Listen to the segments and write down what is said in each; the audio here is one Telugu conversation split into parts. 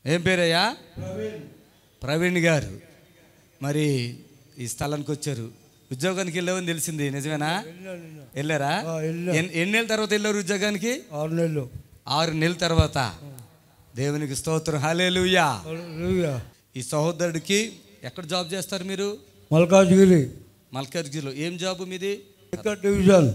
ఏం పేరయ్యా ప్రవీణ్ గారు మరి ఈ స్థలానికి వచ్చారు ఉద్యోగానికి వెళ్ళామని తెలిసింది నిజమేనా వెళ్ళారా ఆ, వెళ్ళా. ఎన్- ఎన్ని నెలల తర్వాత వెళ్ళారు ఉద్యోగానికి ఆరు నెలలు ఆరు నెలల తర్వాత దేవునికి స్తోత్రం హలేలుయా హల్లెలూయా. ఈ సహోదరుడికి ఎక్కడ జాబ్ చేస్తారు మీరు మల్కాజ్గిరి మల్కాజ్గిరిలో ఏం జాబ్ మీది ఇక్కడ డివిజన్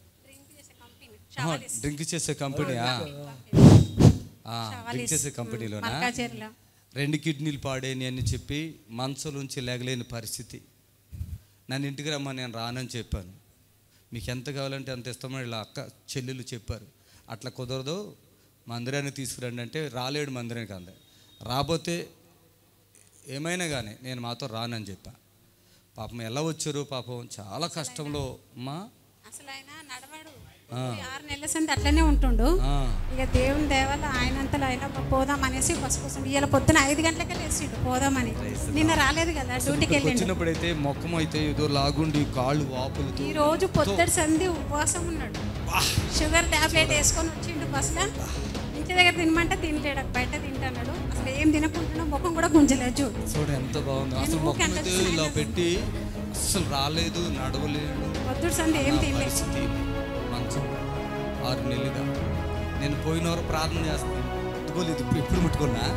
డ్రింక్ చేసే కంపెనీయా డ్రింక్ చేసే కంపెనీలోనా మల్కాజీరులో రెండు కిడ్నీలు పాడేని అని చెప్పి మంచంలోంచి లేగలేని పరిస్థితి నన్ను ఇంటికి రమ్మని నేను రానని చెప్పాను మీకు ఎంత కావాలంటే అంత ఇస్తామని ఇలా అక్క చెల్లెలు చెప్పారు అట్లా కుదరదు మందిరాన్ని తీసుకురండి అంటే రాలేడు మందిరానికి అంద రాబోతే ఏమైనా కానీ నేను మాతో రానని చెప్పా పాపం ఎలా వచ్చారు పాపం చాలా కష్టంలో అమ్మా అసలు ఆయన నడవాడు ఆ. ఈ ఆరు నెలల సంది అట్లనే ఉంటుండు ఆ, ఇక దేవుని దేవల్ల ఆయనంతలో అయినా పోదాం అనేసి బస్సు కోసం ఇవాళ పొద్దున ఐదు గంటలకే లేచిండు పోదామని నిన్న రాలేదు కదా డ్యూటీకి ఇక్కడికి వెళ్ళిండు వచ్చినప్పుడైతే మొక్కం అయితే ఏదో లాగుండి కాళ్ళు వాపులతో ఈ రోజు పొద్దుటి సంధి ఉపవాసం ఉన్నాడు షుగర్ టాబ్లెట్ వేసుకొని వచ్చిండు బస్సులో ఇంటి దగ్గర తినమంటే తినలేడు బయట తింటున్నాడు అసలు ఏం తినకుంటున్నా ముఖం కూడా గుంజలేదు చూడు చూడు ఎంత బాగుందో అసలు నేను మొక్క ఊరికే మీద అంత ఇలా పెట్టి అసలు రాలేదు నడవలేడు పొద్దుటి సంధి ఏం నా తినలేదు పరిస్థితి మంచం ఆరు నెలలుగా నేను పోయిన వారు ప్రార్థన చేస్తాను ముట్టుకోలేదు ఇప్పుడు ఎప్పుడు ముట్టుకున్నా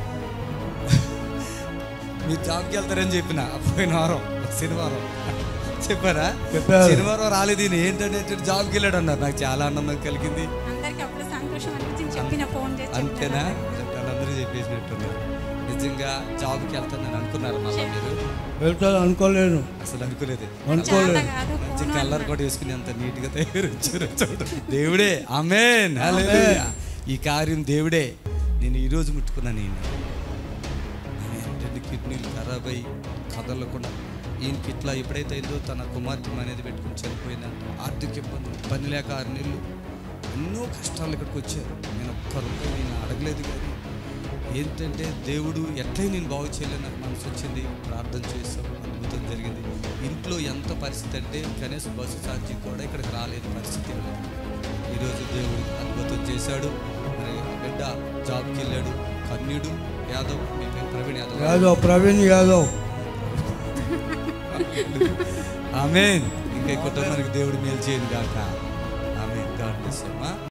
మీరు జాబ్కి వెళ్తారని చెప్పిన పోయిన వారం శనివారం చెప్పారా చెప్పారు. శనివారం రాలేదు ఈయన ఏంటంటే జాబ్కి వెళ్ళాడు అన్నారు నాకు చాలా ఆనందం కలిగింది అందరికి అప్పుడు సంతోషం అనిపించింది చెప్పిన ఫోన్ చేసి అంతేనా చెప్తాను. వాళ్ళందరూ చెప్పేసినట్టున్నారు నిజంగా జాబ్కి వెళ్తానని అనుకున్నారు మళ్ళీ మీరు వెళ్తాను అనుకోలేను అసలు అనుకోలేదు అనుకోలేదు చేత కాదు మంచి ఫోన్ కలర్ కూడా వేసుకుని అంత నీట్ గా తయారు వచ్చారు చూడు. దేవుడే ఆమేన్ హల్లెలూయా ఈ కార్యం దేవుడే నేను ఈ రోజు ముట్టుకున్నాను నేను రెండు కిడ్నీలు ఖరాబ్ అయ్యి కదలకుండా ఈయనకి ఇట్లా ఎప్పుడైతే అయిందో తన కుమార్తె అనేది పెట్టుకుని చనిపోయిందంట ఆర్థిక ఇబ్బందులు పని లేక ఆరు నెలలు ఎన్నో కష్టాలు ఇక్కడికి వచ్చారు నేను ఒక్క రూపాయి నేను అడగలేదు కానీ ఏంటంటే దేవుడు ఎట్లయి నేను బాగు చేయలేని నాకు మనసు వచ్చింది ప్రార్థన చేస్తాం అద్భుతం జరిగింది ఇంట్లో ఎంత పరిస్థితి అంటే కనీసం బస్సు ఛార్జీ కూడా ఇక్కడికి రాలేని పరిస్థితి లేదు ఈరోజు దేవుడు అద్భుతం చేశాడు మరి ఆ బిడ్డ జాబ్కి వెళ్ళాడు కన్యుడు యాదవ్ మీ పేరు ప్రవీణ్ యాదవ్ యాదవ్ ప్రవీణ్ యాదవ్ ఆమెన్ ఇంకా ఈ కుటుంబానికి దేవుడు మేలు చేయండి కాక ఆమె గాడ్ బ్లెస్ అమ్మా